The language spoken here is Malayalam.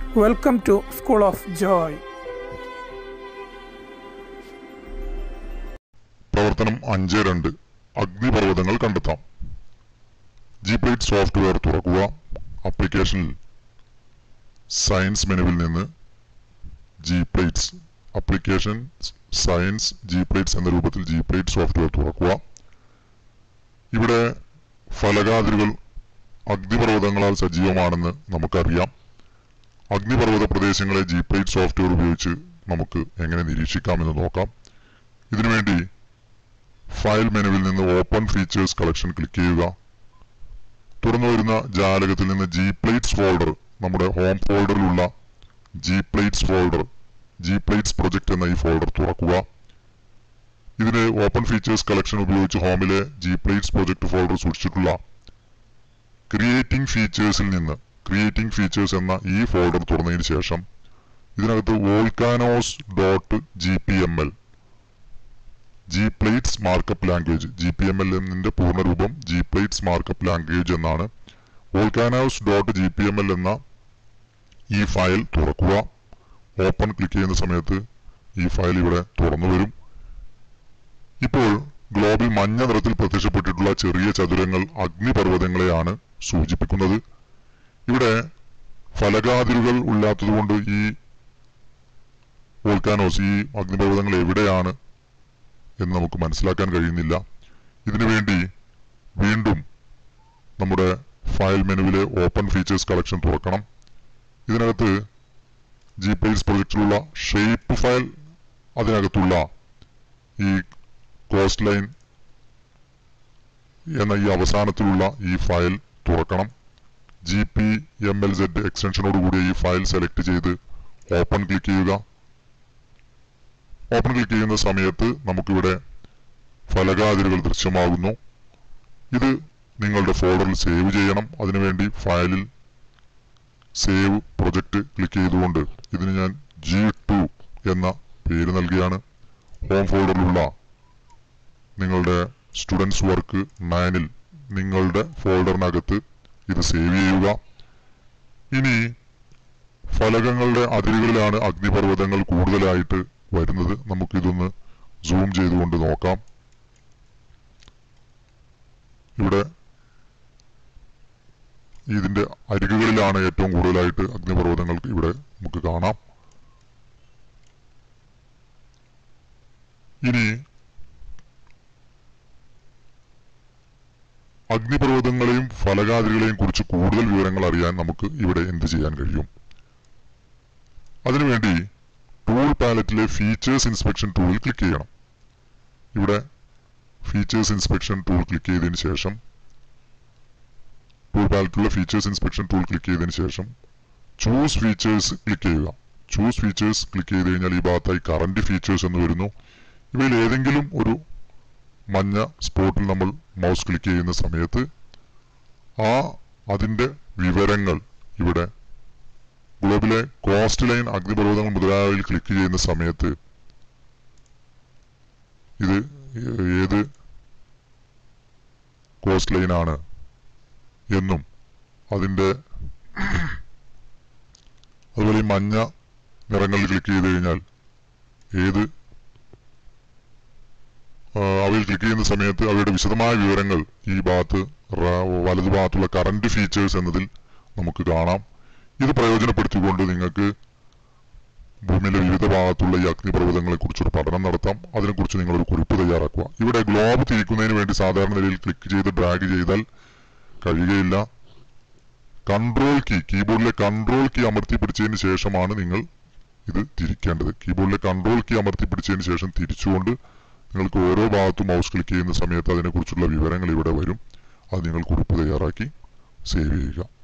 Welcome to School of Joy. പ്രവർത്തനം അഞ്ച് രണ്ട് അഗ്നിപർവ്വതങ്ങൾ കണ്ടെത്താം ജി പ്ലേറ്റ് സോഫ്റ്റ്വെയർ തുറക്കുക ആപ്ലിക്കേഷനിൽ സയൻസ് മെനുവിൽ നിന്ന് G plates application science G plates എന്ന രൂപത്തിൽ ജി പ്ലേറ്റ് സോഫ്റ്റ്വെയർ തുറക്കുക ഇവിടെ ഫലകാതിരുകൾ അഗ്നിപർവ്വതങ്ങളാൽ സജീവമാണെന്ന് നമുക്കറിയാം അഗ്നിപർവ്വത പ്രദേശങ്ങളെ ജി പ്ലേറ്റ് സോഫ്റ്റ്വെയർ ഉപയോഗിച്ച് നമുക്ക് എങ്ങനെ നിരീക്ഷിക്കാമെന്ന് നോക്കാം ഇതിനുവേണ്ടി ഫയൽ മെനുവിൽ നിന്ന് ഓപ്പൺ ഫീച്ചേഴ്സ് കളക്ഷൻ ക്ലിക്ക് ചെയ്യുക തുറന്നു വരുന്ന ജാലകത്തിൽ നിന്ന് ജി പ്ലേറ്റ്സ് ഫോൾഡർ നമ്മുടെ ഹോം ഫോൾഡറിലുള്ള G plates folder G plates project എന്ന ഈ ഫോൾഡർ തുറക്കുക ഇതിന് ഓപ്പൺ ഫീച്ചേഴ്സ് കളക്ഷൻ ഉപയോഗിച്ച് ഹോമിലെ ജി പ്ലേറ്റ്സ് പ്രൊജക്ട് ഫോൾഡർ സൂക്ഷിച്ചിട്ടുള്ള ക്രിയേറ്റിംഗ് ഫീച്ചേഴ്സിൽ നിന്ന് ക്രിയേറ്റിംഗ് ഫീച്ചേഴ്സ് എന്ന ഈ ഫോൾഡർ തുറന്നതിന് ശേഷം ഇതിനകത്ത് volcanoes dot G P M L G plates markup language G P M L എന്നിന്റെ പൂർണ്ണരൂപം ജി പ്ലേറ്റ്സ് മാർക്കപ്പ് ലാംഗ്വേജ് എന്നാണ് volcanoes dot G P M L എന്ന ഈ ഫയൽ തുറക്കുക ഓപ്പൺ ക്ലിക്ക് ചെയ്യുന്ന സമയത്ത് ഈ ഫയൽ ഇവിടെ തുറന്നു വരും ഇപ്പോൾ ഗ്ലോബിൽ മഞ്ഞ നിറത്തിൽ പ്രത്യക്ഷപ്പെട്ടിട്ടുള്ള ചെറിയ ചതുരങ്ങൾ അഗ്നിപർവ്വതങ്ങളെയാണ് സൂചിപ്പിക്കുന്നത് ഇവിടെ ഫലകാതിരുകൾ ഇല്ലാത്തതുകൊണ്ട് ഈ വോൾക്കാനോസ് ഈ അഗ്നിപർവ്വതങ്ങൾ എവിടെയാണ് എന്ന് നമുക്ക് മനസ്സിലാക്കാൻ കഴിയുന്നില്ല ഇതിനു വേണ്ടി വീണ്ടും നമ്മുടെ ഫയൽ മെനുവിലെ ഓപ്പൺ ഫീച്ചേഴ്സ് കളക്ഷൻ തുറക്കണം ഇതിനകത്ത് ജി പേസ് പ്രൊജക്റ്റിലുള്ള ഷേപ്പ് ഫയൽ അതിനകത്തുള്ള ഈ കോസ്റ്റ് ലൈൻ എന്ന ഈ അവസാനത്തിലുള്ള ഈ ഫയൽ തുറക്കണം G P M L Z എക്സ്റ്റൻഷനോട് കൂടിയ ഈ ഫയൽ സെലക്ട് ചെയ്ത് ഓപ്പൺ ക്ലിക്ക് ചെയ്യുക ഓപ്പൺ ക്ലിക്ക് ചെയ്യുന്ന സമയത്ത് നമുക്കിവിടെ ഫലകാതിരുകൾ ദൃശ്യമാകുന്നു ഇത് നിങ്ങളുടെ ഫോൾഡറിൽ സേവ് ചെയ്യണം അതിനുവേണ്ടി ഫയലിൽ സേവ് പ്രൊജക്റ്റ് ക്ലിക്ക് ചെയ്തുകൊണ്ട് ഇതിന് ഞാൻ ജി ടു എന്ന പേര് നൽകിയാണ് ഹോം ഫോൾഡറിലുള്ള നിങ്ങളുടെ സ്റ്റുഡൻസ് വർക്ക് നയനിൽ നിങ്ങളുടെ ഫോൾഡറിനകത്ത് ഇത് സേവ് ചെയ്യുക ഇനി ഫലകങ്ങളുടെ അതിരുകളിലാണ് അഗ്നിപർവ്വതങ്ങൾ കൂടുതലായിട്ട് വരുന്നത് നമുക്കിതൊന്ന് സൂം ചെയ്തുകൊണ്ട് നോക്കാം ഇവിടെ ഇതിന്റെ അരികുകളിലാണ് ഏറ്റവും കൂടുതലായിട്ട് അഗ്നിപർവ്വതങ്ങൾ ഇവിടെ നമുക്ക് കാണാം ഇനി അഗ്നിപർവ്വതങ്ങളെയും ഫലകാതിരികളെയും കുറിച്ച് കൂടുതൽ വിവരങ്ങൾ അറിയാൻ നമുക്ക് ഇവിടെ എന്ത് ചെയ്യാൻ കഴിയും അതിനുവേണ്ടി ടൂൾ പാലറ്റിലെ ഫീച്ചേഴ്സ് ഇൻസ്പെക്ഷൻ ടൂളിൽ ക്ലിക്ക് ചെയ്യണം ഇവിടെ ഫീച്ചേഴ്സ് ഇൻസ്പെക്ഷൻ ടൂൾ ക്ലിക്ക് ചെയ്തതിന് ശേഷം ടൂൾ പാലറ്റിലുള്ള ഫീച്ചേഴ്സ് ഇൻസ്പെക്ഷൻ ടൂൾ ക്ലിക്ക് ചെയ്തതിന് ശേഷം ചൂസ് ഫീച്ചേഴ്സ് ക്ലിക്ക് ചെയ്യുക ചൂസ് ഫീച്ചേഴ്സ് ക്ലിക്ക് ചെയ്ത് കഴിഞ്ഞാൽ ഈ ഭാഗത്തായി കറന്റ് ഫീച്ചേഴ്സ് എന്ന് വരുന്നു ഇവയിൽ ഏതെങ്കിലും ഒരു മഞ്ഞ സ്പോട്ടിൽ നമ്മൾ മൗസ് ക്ലിക്ക് ചെയ്യുന്ന സമയത്ത് ആ അതിന്റെ വിവരങ്ങൾ ഇവിടെ ഗ്ലോബിലെ കോസ്റ്റ് ലൈൻ അഗ്നിപർവ്വതങ്ങൾ മുതലായവയിൽ ക്ലിക്ക് ചെയ്യുന്ന സമയത്ത് ഇത് ഏത് കോസ്റ്റ് ലൈൻ ആണ് എന്നും അതിന്റെ അതുപോലെ ഈ മഞ്ഞ നിറങ്ങളിൽ ക്ലിക്ക് ചെയ്ത് കഴിഞ്ഞാൽ ഏത് അവയിൽ ക്ലിക്ക് ചെയ്യുന്ന സമയത്ത് അവയുടെ വിശദമായ വിവരങ്ങൾ ഈ ഭാഗത്ത് വലതു ഭാഗത്തുള്ള കറന്റ് ഫീച്ചേഴ്സ് എന്നതിൽ നമുക്ക് കാണാം ഇത് പ്രയോജനപ്പെടുത്തിക്കൊണ്ട് നിങ്ങൾക്ക് ഭൂമിയിലെ വിവിധ ഭാഗത്തുള്ള ഈ അഗ്നിപർവ്വതങ്ങളെ കുറിച്ചൊരു പഠനം നടത്താം അതിനെക്കുറിച്ച് നിങ്ങളൊരു കുറിപ്പ് തയ്യാറാക്കുക ഇവിടെ ഗ്ലോബ് തിരിക്കുന്നതിന് വേണ്ടി സാധാരണ നിലയിൽ ക്ലിക്ക് ചെയ്ത് ഡ്രാഗ് ചെയ്താൽ കഴിയുകയില്ല കൺട്രോൾ കീ കീബോർഡിലെ കൺട്രോൾ കീ അമർത്തി പിടിച്ചതിന് ശേഷമാണ് നിങ്ങൾ ഇത് തിരിക്കേണ്ടത് കീബോർഡിലെ കൺട്രോൾ കീ അമർത്തി പിടിച്ചതിന് ശേഷം തിരിച്ചുകൊണ്ട് നിങ്ങൾക്ക് ഓരോ ഭാഗത്തും മൗസ് ക്ലിക്ക് ചെയ്യുന്ന സമയത്ത് അതിനെക്കുറിച്ചുള്ള വിവരങ്ങൾ ഇവിടെ വരും അത് നിങ്ങൾ കുറിപ്പ് തയ്യാറാക്കി സേവ് ചെയ്യുക